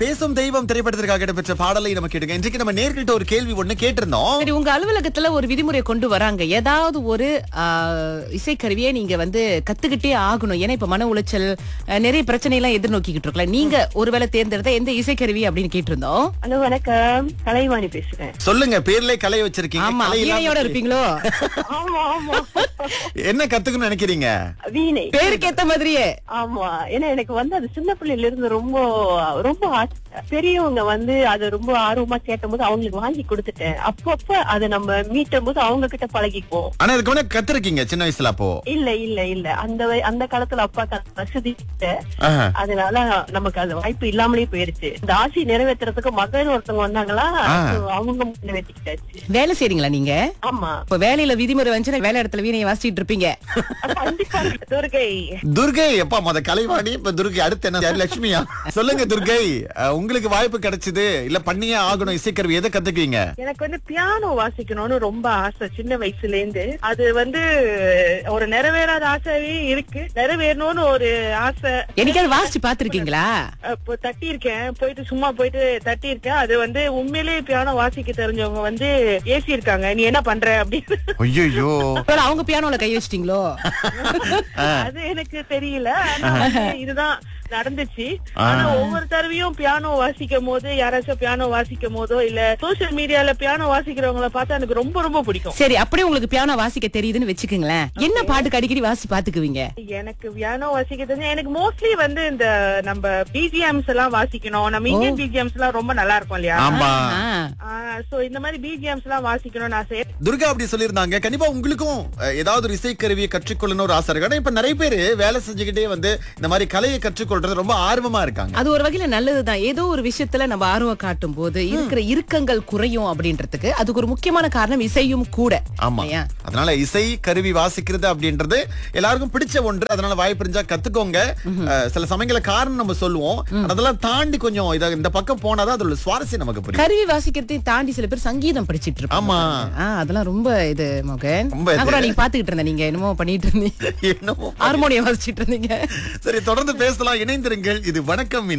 பேசும் தெய்வம் திரைப்படத்திற்காக இடம்பெற்ற பாடலை நம்ம கேட்டுங்க இன்றைக்கு நம்ம நேர்கிட்ட ஒரு கேள்வி ஒண்ணு கேட்டிருந்தோம் சரி உங்க அலுவலகத்துல ஒரு விதிமுறை கொண்டு வராங்க ஏதாவது ஒரு ஆ, இசைக்கருவியை நீங்க வந்து கத்துக்கிட்டே ஆகணும் ஏன்னா இப்ப மன உளைச்சல் அ, நிறைய பிரச்சனை எல்லாம் எதிர்நோக்கிக்கிட்டு இருக்கலாம் நீங்க ஒருவேளை தேர்ந்தெடுத்த எந்த இசைக்கருவி அப்படின்னு கேட்டிருந்தோம் ஹலோ வணக்கம் கலைவாணி பேசுறேன் சொல்லுங்க பேர்ல கலை வச்சிருக்கீங்க ஆமா கலை இல்லாம வீணையோட இருப்பீங்களோ ஆமா ஆமா என்ன கத்துக்கணும்னு நினைக்கிறீங்க வீணை பேருக்கு ஏத்த மாதிரியே ஆமா ஏன்னா எனக்கு வந்து அது சின்ன பிள்ளையில இருந்து ரொம்ப ரொம்ப ஆசை. பெரியவங்க வந்து அது ரொம்ப ஆர்வமா கேட்டபோது அவங்களுக்கு வாங்கி கொடுத்துட்டேன் அப்பப்ப அதை நம்ம மீட்டும் போது அவங்க கிட்ட பழகிக்குவோம் ஆனா இதுக்கு முன்னாடி கத்துருக்கீங்க சின்ன வயசுல அப்போ இல்ல இல்ல இல்ல அந்த வய- அந்த காலத்துல அப்பா வசதி இல்ல. ஆஹா. அதனால நமக்கு அது வாய்ப்பு இல்லாமலே போயிருச்சு இந்த ஆசை நிறைவேற்றுறதுக்கு மகன் ஒருத்தவங்க வந்தாங்களா ஆ. so அவங்க நிறைவேற்றிக்கிட்டாச்சு வேலை செய்றீங்களா நீங்க ஆமா இப்ப வேலையில விதிமுறை வந்துச்சுன்னா வேலை இடத்துல வீணையை வாசிச்சிட்டு இருப்பீங்க கண்டிப்பா துர்கை துர்கை எப்பா மொத கலைவாணி இப்ப துர்கை அடுத்து என்ன யாரு, லட்சுமியா சொல்லுங்க துர்கை அஹ், உங்களுக்கு வாய்ப்பு கிடைச்சது இல்ல பண்ணியே ஆகணும் இசைக்கருவி எதை கத்துக்குவீங்க எனக்கு வந்து பியானோ வாசிக்கணும்னு ரொம்ப ஆசை சின்ன வயசுல இருந்து அது வந்து ஒரு நிறைவேறாத ஆசையே இருக்கு நிறைவேறணும்னு ஒரு ஆசை என்னைக்காவது வாசிச்சு பாத்திருக்கீங்களா இப்போ தட்டி இருக்கேன் போயிட்டு சும்மா போயிட்டு தட்டி இருக்கேன் அது வந்து உண்மையிலேயே பியானோ வாசிக்க தெரிஞ்சவங்க வந்து ஏசி இருக்காங்க நீ என்ன பண்ற அப்படின்னு ஐயோ ஒருவேளை அவங்க பியானோல கை வச்சிட்டீங்களோ அது எனக்கு தெரியல ஆனா வந்து இதுதான் நடந்துச்சு ஆனா ஒவ்வொரு தடவையும் பியானோ வாசிக்கும் போது யாராச்சும் பியானோ வாசிக்கும் போதோ இல்ல சோசியல் மீடியால பியானோ வாசிக்கிறவங்கள பார்த்தா எனக்கு ரொம்ப ரொம்ப பிடிக்கும் சரி அப்படியே உங்களுக்கு பியானோ வாசிக்க தெரியுதுன்னு வச்சுக்கோங்களேன் என்ன பாட்டுக்கு அடிக்கடி வாசி பாத்துக்குவீங்க எனக்கு பியானோ வாசிக்க தெரிஞ்சு எனக்கு மோஸ்ட்லி வந்து இந்த நம்ம பிஜிஎம்ஸ் எல்லாம் வாசிக்கணும் நம்ம இந்தியன் பிஜிஎம்ஸ் எல்லாம் ரொம்ப நல்லா இருக்கும் இல்லையா ஆமா சோ இந்த மாதிரி பிஜிஎம்ஸ் எல்லாம் வாசிக்கணும்னு ஆசை துர்கா அப்படி சொல்லியிருந்தாங்க கண்டிப்பா உங்களுக்கும் அஹ், ஏதாவது ஒரு இசைக்கருவியை கற்றுக்கொள்ளணும் ஒரு ஆசை இருக்கு ஆனா இப்ப நிறைய பேர் வேலை செஞ்சுக்கிட்டே வந்து இந்த மாதிரி கலையை கற்றுக்கொள்றது ரொம்ப ஆர்வமா இருக்காங்க அது ஒரு வகையில நல்லதுதான் ஏதோ ஒரு விஷயத்துல நம்ம ஆர்வம் காட்டும் போது இருக்கிற இறுக்கங்கள் குறையும் அப்படின்றதுக்கு அதுக்கு ஒரு முக்கியமான காரணம் இசையும் கூட ஆமா இல்லையா? அதனால இசை கருவி வாசிக்கிறது அப்படின்றது எல்லாருக்கும் பிடிச்ச ஒன்று அதனால வாய்ப்பு இருந்தா கத்துக்கோங்க அஹ், சில சமயங்கள காரணம் நம்ம சொல்லுவோம் அதெல்லாம் தாண்டி கொஞ்சம் இத இந்த பக்கம் போனாதான் அதோட சுவாரஸ்யம் நமக்கு புரியும் கருவி வாசிக்கிறதையும் தாண்டி சில பேர் சங்கீதம் படிச்சிட்டு இருப்பாங்க ஆமா. ஆ, அதெல்லாம் ரொம்ப இது மகன் ரொம்ப இது. நான் கூட நீங்க பாத்துக்கிட்டு இருந்தேன் நீங்க என்னமோ பண்ணிட்டு இருந்தீங்க என்னமோ ஹார்மோனியம் வாசிச்சிட்டு இருந்தீங்க சரி தொடர்ந்து பேசலாம் இணைந்திருங்கள் இது வணக்கம்